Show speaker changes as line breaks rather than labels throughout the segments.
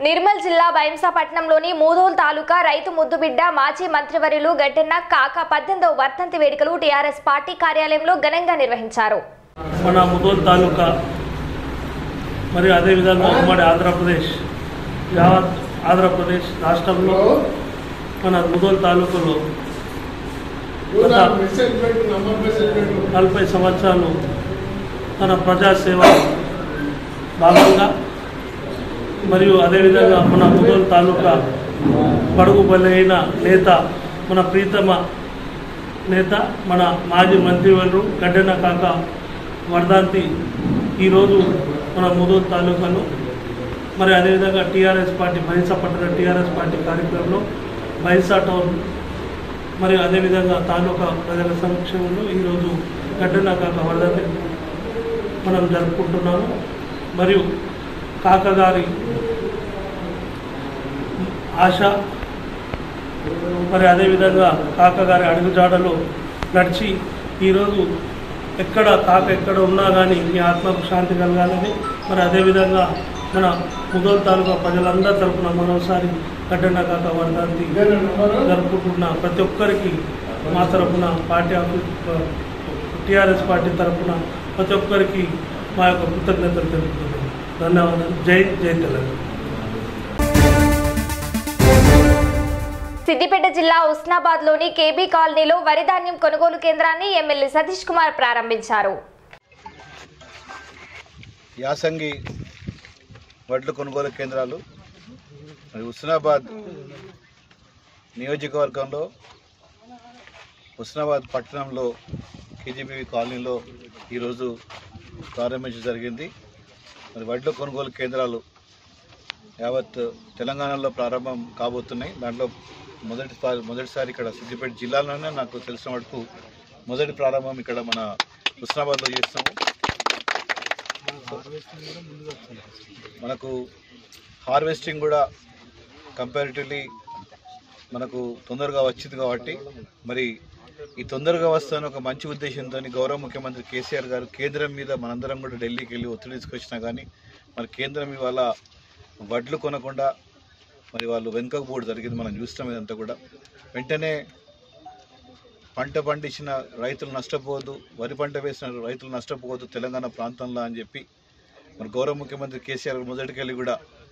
నిర్మల్ జిల్లా భైంసాపట్నంలోని మూదోల్ తాలూకా రైతు ముద్దుబిడ్డ మాజీ మంత్రివర్యులు గడ్డెన్న కాక పద్దెనిమిదవ వర్ధంతి వేడుకలు టీఆర్ఎస్ పార్టీ కార్యాలయంలో ఘనంగా నిర్వహించారు
మన ముదోల్ తాలూకా మరియు అదేవిధంగా ఉమ్మడి ఆంధ్రప్రదేశ్ యావత్ ఆంధ్రప్రదేశ్ రాష్ట్రంలో మన ముదోల్ తాలూకాలో గత నలభై సంవత్సరాలు మన ప్రజాసేవ భాగంగా మరియు అదేవిధంగా మన ముదోల్ తాలూకా పడుగు బలైన నేత మన ప్రీతమ నేత మన మాజీ మంత్రివర్యులు గడ్డెన కాక వర్ధంతి ఈరోజు మన ముదోల్ తాలూకాలో మరి అదేవిధంగా టీఆర్ఎస్ పార్టీ బైసా పట్టణ టీఆర్ఎస్ పార్టీ కార్యక్రమంలో బైసా టౌన్ మరియు అదేవిధంగా తాలూకా ప్రజల సమక్షంలో ఈరోజు గడ్డన కాక వర్ధంతి మనం జరుపుకుంటున్నాము మరియు కాక గారి ఆశ మరి అదేవిధంగా కాక గారి అడుగుజాడలో నడిచి ఈరోజు ఎక్కడ కాక ఎక్కడ ఉన్నా కానీ మీ ఆత్మకు శాంతి కలగాలని మరి అదేవిధంగా మన ముదోల్ తాలూకా ప్రజలందరి తరపున మరోసారి గడ్డన్న కాక వర్ధంతి జరుపుకుంటున్న ప్రతి ఒక్కరికి మా తరపున పార్టీ ఆఫీస్ టీఆర్ఎస్ పార్టీ తరపున ప్రతి ఒక్కరికి మా యొక్క కృతజ్ఞతలు తెలుపుతున్నాను ధన్యవాదాలు జై జై తెలంగాణ
సిద్దిపేట జిల్లా ఉస్నాబాద్ లోని కేబీ కాలనీలో వరి ధాన్యం కొనుగోలు కేంద్రాన్ని ఎమ్మెల్యే సతీష్ కుమార్ ప్రారంభించారు
యాసంగి వడ్ల కొనుగోలు కేంద్రాలు మరి హుస్నాబాద్ నియోజకవర్గంలో హుస్నాబాద్ పట్టణంలో కేజీబీవీ కాలనీలో ఈరోజు ప్రారంభించడం జరిగింది మరి వడ్ల కొనుగోలు కేంద్రాలు యావత్ తెలంగాణలో ప్రారంభం కాబోతున్నాయి దాంట్లో మొదటి మొదటిసారి ఇక్కడ సిద్దిపేట జిల్లాలోనే నాకు తెలిసిన వరకు మొదటి ప్రారంభం ఇక్కడ మన హుస్నాబాద్లో చేస్తాము మనకు హార్వెస్టింగ్ కూడా కంపారిటివ్లీ మనకు తొందరగా వచ్చింది కాబట్టి మరి ఈ తొందరగా వస్తాను ఒక మంచి ఉద్దేశంతో గౌరవ ముఖ్యమంత్రి కేసీఆర్ గారు కేంద్రం మీద మనందరం కూడా ఢిల్లీకి వెళ్ళి ఒత్తిడి తీసుకొచ్చినా కానీ మరి కేంద్రం ఇవాళ వడ్లు కొనకుండా మరి వాళ్ళు వెనుకకు పోవడం జరిగింది మనం చూస్తాం ఇదంతా కూడా వెంటనే పంట పండించిన రైతులు నష్టపోవద్దు వరి పంట వేసిన రైతులు నష్టపోవద్దు తెలంగాణ ప్రాంతంలో అని చెప్పి మరి గౌరవ ముఖ్యమంత్రి కేసీఆర్ మొదటికెళ్ళి కూడా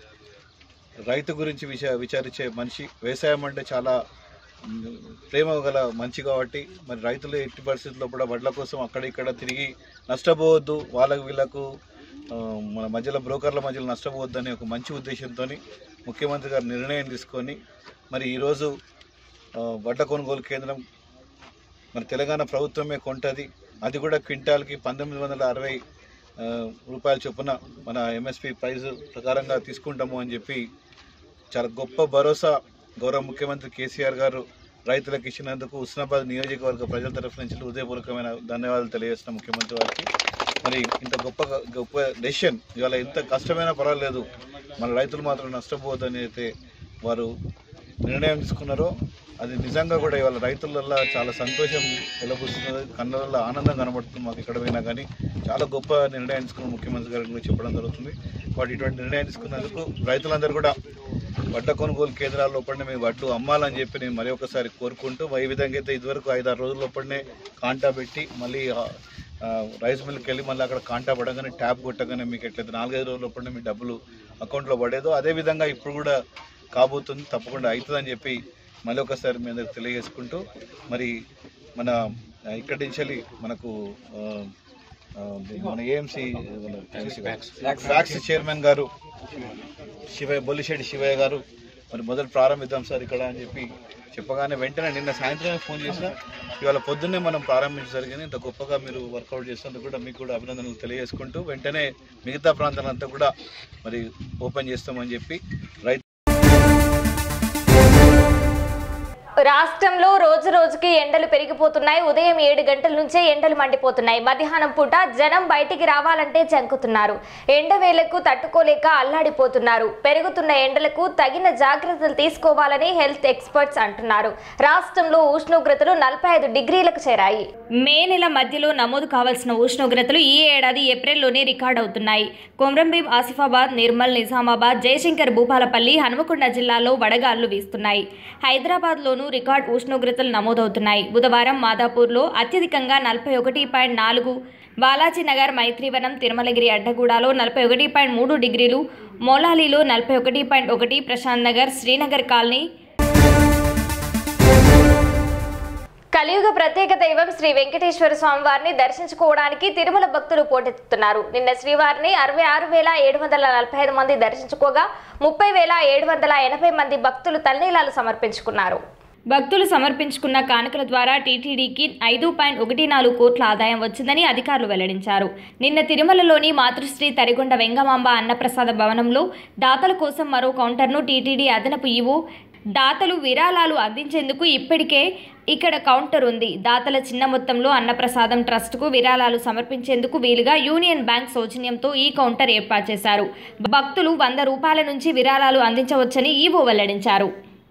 రైతు గురించి విచా విచారించే మనిషి వ్యవసాయం అంటే చాలా మ్, ప్రేమ గల మంచి కాబట్టి మరి రైతులు ఎట్టి పరిస్థితుల్లో కూడా వడ్ల కోసం అక్కడ ఇక్కడ తిరిగి నష్టపోవద్దు వాళ్ళకు వీళ్ళకు ఆ, మన మధ్యలో బ్రోకర్ల మధ్యలో నష్టపోవద్దు అనే ఒక మంచి ఉద్దేశంతో ముఖ్యమంత్రి గారు నిర్ణయం తీసుకొని మరి ఈరోజు ఆ, వడ్ల కొనుగోలు కేంద్రం మరి తెలంగాణ ప్రభుత్వమే కొంటది అది కూడా క్వింటాల్కి పంతొమ్మిది వందల అరవై ఆ, రూపాయల చొప్పున మన ఎంఎస్పి ప్రైస్ ప్రకారంగా తీసుకుంటాము అని చెప్పి చాలా గొప్ప భరోసా గౌరవ ముఖ్యమంత్రి కేసీఆర్ గారు రైతులకు ఇచ్చినందుకు ఉస్నాబాద్ నియోజకవర్గ ప్రజల తరఫు నుంచి హృదయపూర్వకమైన ధన్యవాదాలు తెలియజేస్తున్న ముఖ్యమంత్రి వారికి మరి ఇంత గొప్ప గొప్ప డెసిషన్ ఇవాళ ఎంత కష్టమైనా పర్వాలేదు మన రైతులు మాత్రం నష్టపోవద్దని అయితే వారు నిర్ణయం తీసుకున్నారో అది నిజంగా కూడా ఇవాళ రైతులల్లో చాలా సంతోషం వెలబుస్తున్నది కళ్ళల్లో ఆనందం కనబడుతుంది మాకు ఎక్కడ పోయినా కానీ చాలా గొప్ప నిర్ణయం తీసుకున్న ముఖ్యమంత్రి గారికి కూడా చెప్పడం జరుగుతుంది వాటి ఇటువంటి నిర్ణయం తీసుకున్నందుకు రైతులందరూ కూడా వడ్ల కొనుగోలు కేంద్రాల లోపలనే మేము వడ్లు అమ్మాలని చెప్పి నేను మరి ఒకసారి కోరుకుంటూ ఈ విధంగా అయితే ఇదివరకు ఐదు ఆరు రోజుల లోపలనే కాంటా పెట్టి మళ్ళీ ఆ, ఆ, రైస్ మిల్కి వెళ్ళి మళ్ళీ అక్కడ కాంటా పడగానే ట్యాప్ కొట్టగానే మీకు ఎట్లయితే నాలుగైదు రోజుల లోపలనే మీ డబ్బులు అకౌంట్లో పడేదో అదేవిధంగా ఇప్పుడు కూడా కాబోతుంది తప్పకుండా అవుతుందని చెప్పి మళ్ళీ ఒకసారి మీ అందరికి తెలియజేసుకుంటూ మరి మన ఆ, ఇక్కడి నుంచి వెళ్ళి మనకు ఆ, ఆ, మన ఏఎంసీ ఫ్యాక్స్ చైర్మన్ గారు శివయ్య బొల్లిశెట్టి శివయ్య గారు మరి మొదలు ప్రారంభిద్దాం సార్ ఇక్కడ అని చెప్పి చెప్పగానే వెంటనే నిన్న సాయంత్రమే ఫోన్ చేసిన ఇవాళ పొద్దున్నే మనం ప్రారంభించడం జరిగింది ఇంత గొప్పగా మీరు వర్కౌట్ చేసినందుకు కూడా మీకు కూడా అభినందనలు తెలియజేసుకుంటూ వెంటనే మిగతా ప్రాంతాలంతా కూడా మరి ఓపెన్ చేస్తామని చెప్పి రైతు
రాష్ట్రంలో రోజు రోజుకి ఎండలు పెరిగిపోతున్నాయి ఉదయం ఏడు గంటల నుంచే ఎండలు మండిపోతున్నాయి మధ్యాహ్నం పూట జనం బయటికి రావాలంటే జంకుతున్నారు ఎండ వేలకు తట్టుకోలేక అల్లాడిపోతున్నారు పెరుగుతున్న ఎండలకు తగిన జాగ్రత్తలు తీసుకోవాలని హెల్త్ ఎక్స్పర్ట్స్ అంటున్నారు రాష్ట్రంలో ఉష్ణోగ్రతలు నలభై ఐదు డిగ్రీలకు చేరాయి మే నెల మధ్యలో నమోదు కావాల్సిన ఉష్ణోగ్రతలు ఈ ఏడాది ఏప్రిల్లోనే రికార్డ్ అవుతున్నాయి కొమ్రంభీం ఆసిఫాబాద్ నిర్మల్ నిజామాబాద్ జయశంకర్ భూపాలపల్లి హనుమకొండ జిల్లాలో వడగాళ్లు వీస్తున్నాయి హైదరాబాద్లోనూ రికార్డ్ ఉష్ణోగ్రతలు నమోదవుతున్నాయి బుధవారం మాదాపూర్లో అత్యధికంగా నలభై ఒకటి పాయింట్ నాలుగు బాలాజీనగర్ మైత్రివనం తిరుమలగిరి అడ్డగూడలో నలభై ఒకటి పాయింట్ మూడు డిగ్రీలు మోలాలిలో నలభై ఒకటి పాయింట్ ఒకటి ప్రశాంత్ నగర్ శ్రీనగర్ కాలనీ కలియుగ ప్రత్యేక దైవం శ్రీ వెంకటేశ్వర స్వామి వారిని దర్శించుకోవడానికి తిరుమల భక్తులు పోటెత్తుతున్నారు నిన్న శ్రీవారిని అరవై ఆరు వేల ఏడు వందల నలభై ఐదు మంది దర్శించుకోగా ముప్పై వేల ఏడు వందల ఎనభై మంది భక్తులు తల్లీలాలు సమర్పించుకున్నారు భక్తులు సమర్పించుకున్న కానుకల ద్వారా టీటీడీకి ఐదు పాయింట్ ఒకటి నాలుగు కోట్ల ఆదాయం వచ్చిందని అధికారులు వెల్లడించారు నిన్న తిరుమలలోని మాతృశ్రీ తరిగొండ వెంగమాంబ అన్నప్రసాద భవనంలో దాతల కోసం మరో కౌంటర్ను టీటీడీ అదనపు ఈవో దాతలు విరాళాలు అందించేందుకు ఇప్పటికే ఇక్కడ కౌంటర్ ఉంది దాతల చిన్న మొత్తంలో అన్నప్రసాదం ట్రస్టుకు విరాళాలు సమర్పించేందుకు వీలుగా యూనియన్ బ్యాంక్ సౌజన్యంతో ఈ కౌంటర్ ఏర్పాటు చేశారు భక్తులు వంద రూపాయల నుంచి విరాళాలు అందించవచ్చని ఈవో వెల్లడించారు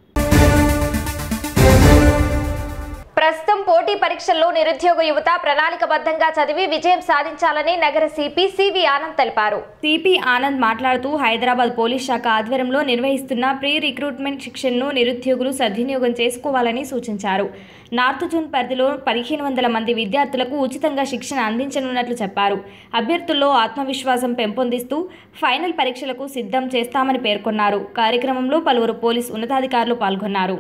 ప్రస్తుతం పోటీ పరీక్షల్లో నిరుద్యోగ యువత ప్రణాళికబద్ధంగా చదివి విజయం సాధించాలని నగర సిపి సివి ఆనంద్ తెలిపారు సిపి ఆనంద్ మాట్లాడుతూ హైదరాబాద్ పోలీస్ శాఖ ఆధ్వర్యంలో నిర్వహిస్తున్న ప్రీ రిక్రూట్మెంట్ శిక్షణను నిరుద్యోగులు సద్వినియోగం చేసుకోవాలని సూచించారు నార్త్ జోన్ పరిధిలో పదిహేను వందల మంది విద్యార్థులకు ఉచితంగా శిక్షణ అందించనున్నట్లు చెప్పారు అభ్యర్థుల్లో ఆత్మవిశ్వాసం పెంపొందిస్తూ ఫైనల్ పరీక్షలకు సిద్ధం చేస్తామని పేర్కొన్నారు కార్యక్రమంలో పలువురు పోలీస్ ఉన్నతాధికారులు పాల్గొన్నారు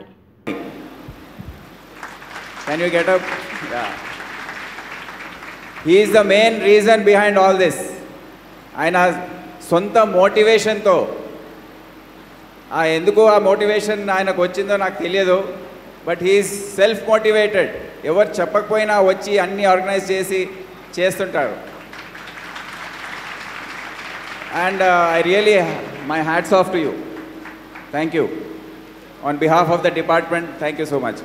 Can you get up? Yeah. He is the main reason behind all this. ఆయన సొంత మోటివేషన్తో ఆ ఎందుకు ఆ మోటివేషన్ ఆయనకు వచ్చిందో నాకు తెలియదు బట్ హీఈస్ సెల్ఫ్ మోటివేటెడ్ ఎవరు చెప్పకపోయినా వచ్చి అన్నీ ఆర్గనైజ్ చేసి చేస్తుంటారు and I really my hats off to you thank you on behalf of the department thank you so much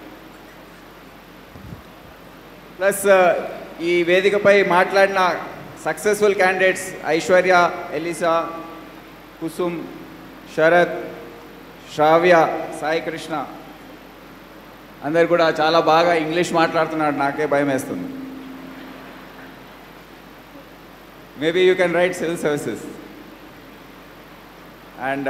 plus ఈ వేదికపై మాట్లాడిన సక్సెస్ఫుల్ క్యాండిడేట్స్ ఐశ్వర్య ఎలిసా కుసుమ్ శరత్ శ్రావ్య సాయి కృష్ణ అందరు కూడా చాలా బాగా ఇంగ్లీష్ మాట్లాడుతున్నాడు నాకే భయం వేస్తుంది maybe you can write civil services and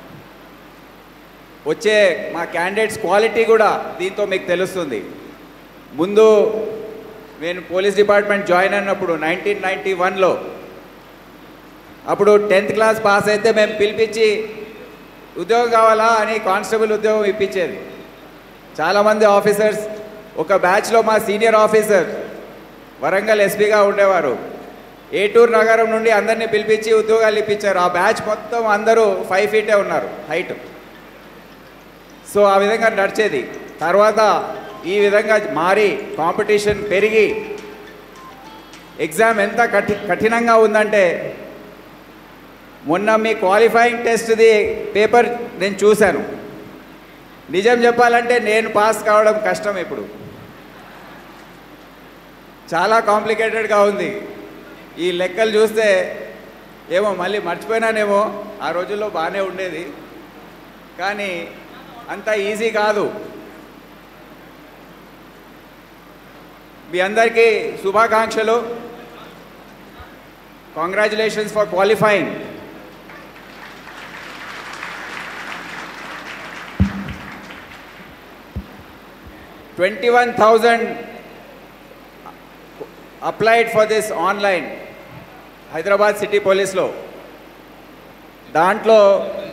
వచ్చే మా క్యాండిడేట్స్ క్వాలిటీ కూడా దీంతో మీకు తెలుస్తుంది ముందు నేను పోలీస్ డిపార్ట్మెంట్ జాయిన్ అయినప్పుడు నైన్టీన్ నైంటీ వన్లో అప్పుడు టెన్త్ క్లాస్ పాస్ అయితే మేము పిలిపించి ఉద్యోగం కావాలా అని కానిస్టేబుల్ ఉద్యోగం ఇప్పించేది చాలామంది ఆఫీసర్స్ ఒక బ్యాచ్లో మా సీనియర్ ఆఫీసర్ వరంగల్ ఎస్పీగా ఉండేవారు ఏటూరు నగరం నుండి అందరినీ పిలిపించి ఉద్యోగాలు ఇప్పించారు ఆ బ్యాచ్ మొత్తం అందరూ ఫైవ్ ఫీటే ఉన్నారు హైట్ సో ఆ విధంగా నడిచేది తర్వాత ఈ విధంగా మారి కాంపిటీషన్ పెరిగి ఎగ్జామ్ ఎంత కఠి కఠినంగా ఉందంటే మొన్న మీ క్వాలిఫైయింగ్ టెస్ట్ది పేపర్ నేను చూశాను నిజం చెప్పాలంటే నేను పాస్ కావడం కష్టం ఇప్పుడు చాలా కాంప్లికేటెడ్గా ఉంది ఈ లెక్కలు చూస్తే ఏమో మళ్ళీ మర్చిపోయినానేమో ఆ రోజుల్లో బాగానే ఉండేది కానీ అంత ఈజీ కాదు మీ అందరికీ శుభాకాంక్షలు congratulations for qualifying twenty one thousand applied for this online Hyderabad city పోలీస్లో దాంట్లో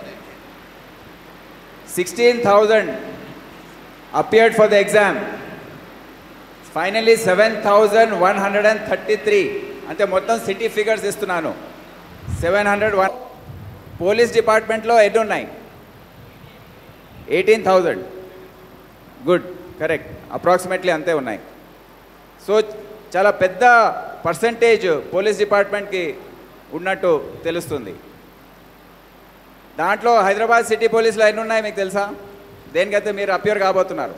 sixteen thousand appeared for the exam finally seven thousand one hundred and thirty three అంటే మొత్తం సిటీ ఫిగర్స్ ఇస్తున్నాను సెవెన్ హండ్రెడ్ వన్ పోలీస్ డిపార్ట్మెంట్లో ఎన్ని ఉన్నాయి eighteen thousand good correct approximately అంతే ఉన్నాయి సో చాలా పెద్ద పర్సంటేజ్ పోలీస్ డిపార్ట్మెంట్కి ఉన్నట్టు తెలుస్తుంది దాంట్లో హైదరాబాద్ సిటీ పోలీసులో ఎన్ని ఉన్నాయి మీకు తెలుసా దేనికైతే మీరు అప్యూర్ కాబోతున్నారు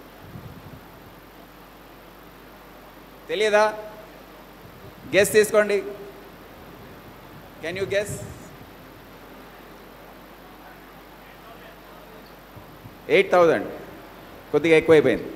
తెలియదా గెస్ తీసుకోండి can you guess eight thousand కొద్దిగా ఎక్కువైపోయింది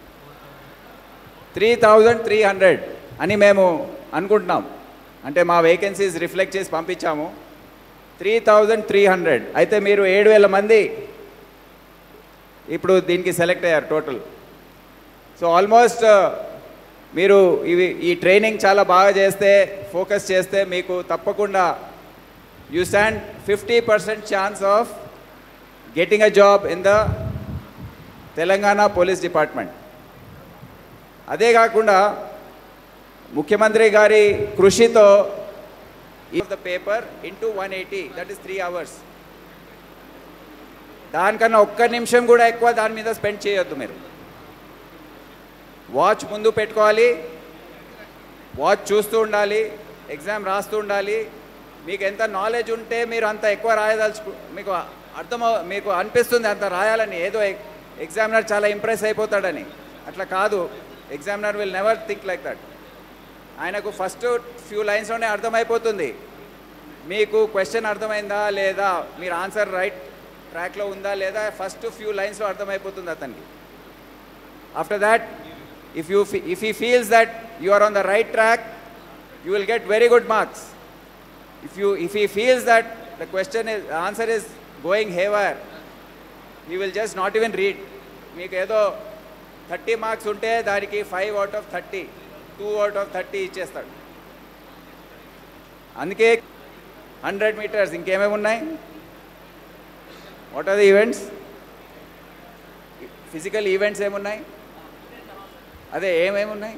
త్రీ థౌజండ్ త్రీ హండ్రెడ్ అని మేము అనుకుంటున్నాం అంటే మా వేకెన్సీస్ రిఫ్లెక్ట్ చేసి పంపించాము త్రీ థౌజండ్ త్రీ హండ్రెడ్ అయితే మీరు ఏడు వేల మంది ఇప్పుడు దీనికి సెలెక్ట్ అయ్యారు టోటల్ సో ఆల్మోస్ట్ మీరు ఇవి ఈ ట్రైనింగ్ చాలా బాగా చేస్తే ఫోకస్ చేస్తే మీకు తప్పకుండా you stand fifty percent chance of getting a job in the Telangana police department అదే కాకుండా ముఖ్యమంత్రి గారి కృషితో the paper into one eighty that is three hours దానికన్నా ఒక్క నిమిషం కూడా ఎక్కువ దాని మీద స్పెండ్ చేయొద్దు మీరు వాచ్ ముందు పెట్టుకోవాలి వాచ్ చూస్తూ ఉండాలి ఎగ్జామ్ రాస్తూ ఉండాలి మీకు ఎంత నాలెడ్జ్ ఉంటే మీరు అంత ఎక్కువ రాయదలుచు మీకు అర్థం మీకు అనిపిస్తుంది అంత రాయాలని ఏదో ఎగ్జామినర్ చాలా ఇంప్రెస్ అయిపోతాడని అట్లా కాదు examiner will never think like that ఆయనకు ఫస్ట్ ఫ్యూ లైన్స్లోనే అర్థమైపోతుంది మీకు క్వశ్చన్ అర్థమైందా లేదా మీరు ఆన్సర్ రైట్ ట్రాక్లో ఉందా లేదా ఫస్ట్ ఫ్యూ లైన్స్లో అర్థమైపోతుంది అతనికి after that if you fe- if he feels that you are on the right track you will get very good marks if you if he feels that the question is the answer is going haywire he will just not even read మీకు ఏదో thirty marks ఉంటే దానికి five out of thirty two out of thirty ఇచ్చేస్తాడు అందుకే hundred metres ఇంకేమేమి ఉన్నాయి what are the events physical events ఏమున్నాయి అదే ఏమేమి ఉన్నాయి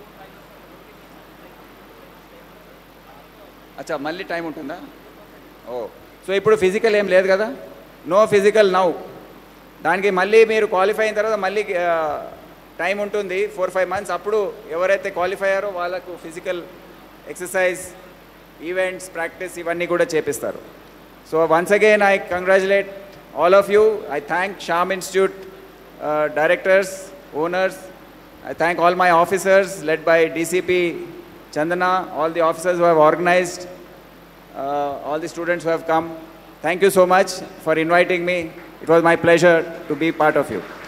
అచ్చా మళ్ళీ టైం ఉంటుందా ఓ సో ఇప్పుడు ఫిజికల్ ఏం లేదు కదా నో ఫిజికల్ నౌ దానికి మళ్ళీ మీరు క్వాలిఫై అయిన తర్వాత మళ్ళీ టైం ఉంటుంది ఫోర్ ఫైవ్ మంత్స్ అప్పుడు ఎవరైతే క్వాలిఫై అయ్యారో వాళ్ళకు ఫిజికల్ ఎక్సర్సైజ్ ఈవెంట్స్ ప్రాక్టీస్ ఇవన్నీ కూడా చేపిస్తారు so once again I congratulate all of you I thank Sham institute directors owners I thank all my officers led by DCP Chandana, all the officers who have organized, uh, all the students who have come. Thank you so much for inviting me. It was my pleasure to be part of you.